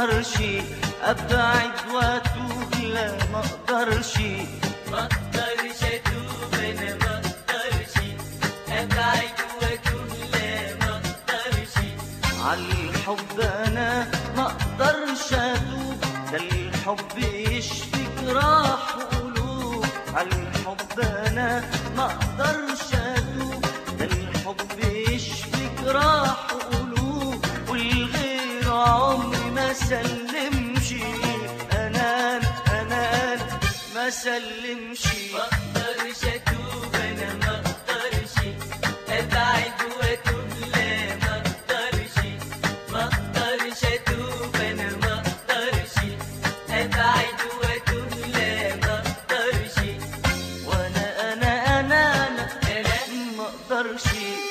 اقدرش ابعد واتوب لا ما اقدرش ما اقدرش اتوب انا ما اقدرش ابعد واتوب لا ما اقدرش عالحب انا ما اقدرش اتوب ده الحب يشفي جراح قلوب عالحب انا ما اقدرش اتوب ده الحب يشفي جراح قلوب والغير عمري ما سلمش انا انا انا ما سلمش ما اقدرش اتوب انا ما اقدرش ابعد واتوب لا ما اقدرش ما اقدرش اتوب انا ما اقدرش ابعد واتوب لا ما اقدرش وانا انا انا انا انا ما اقدرش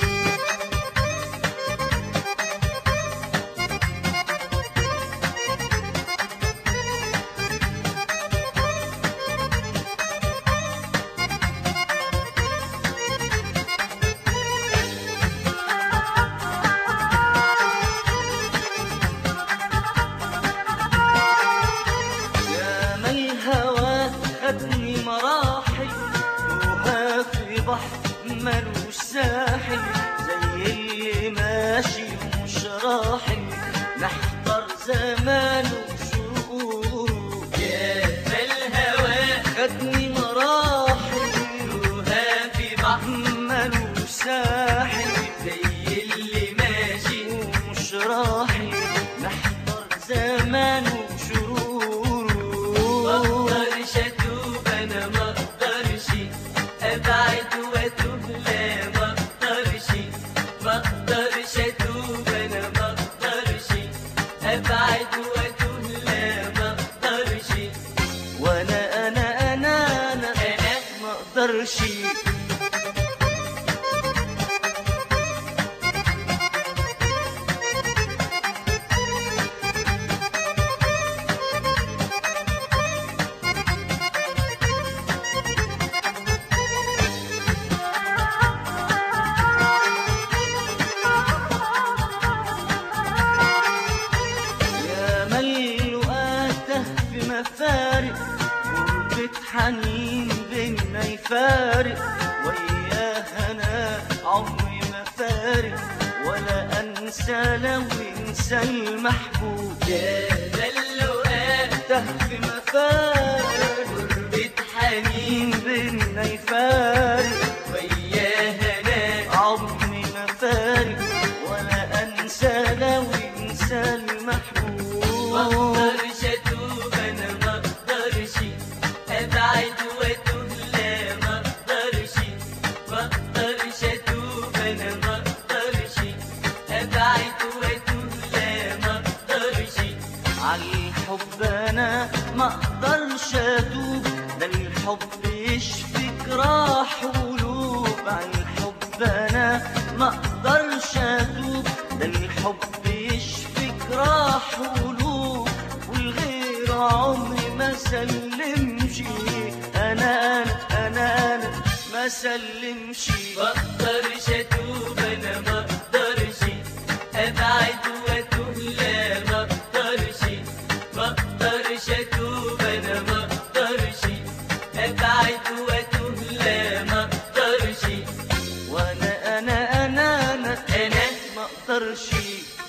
يا ما الهوى خدني مراحل وها في بحر ملوش ساحل زي اللي ماشي ومش راحل نحضر زمانه وشهوره يا الهوى خدني مراحل وها في بحر ملوش ساحل زي اللي ماشي ومش راحل نحضر زمانه وشهوره ما اقدرش اتوب انا ما اقدرش ابعد واتوب لا ما اقدرش ما اقدرش اتوب انا ما اقدرش ابعد واتوب لا ما اقدرش وانا انا انا انا انا ما اقدرش يا ملو آته في مفارق غربة حنين بينا يفارق وياها أنا عمري ما فارق ولا أنسى لو ينسى المحبوب يا اللقاء آته في مفارق غربة حنين حنين بينا يفارق وياها انا عمري ما فارق ولا أنسى لو ينسى ما المحبوب اقدرش اتوب انا ما اقدرش ابعد واتوب لا ما اقدرش ما اقدرش اتوب انا ما اقدرش ابعد واتوب لا ما اقدرش عالحب انا ما اقدرش اتوب ده الحب يشفي جراح قلوب عالحب انا ما اقدرش اتوب ده الحب يشفي جراح قلوب والغير عمري ما سلمش انا انا انا انا ما سلمش ما اقدرش اتوب انا ما اقدرش ابعد واتوب لا ما اقدرش ما اقدرش اتوب انا ما اقدرش ابعد واتوب لا ما اقدرش وانا انا انا انا انا ما اقدرش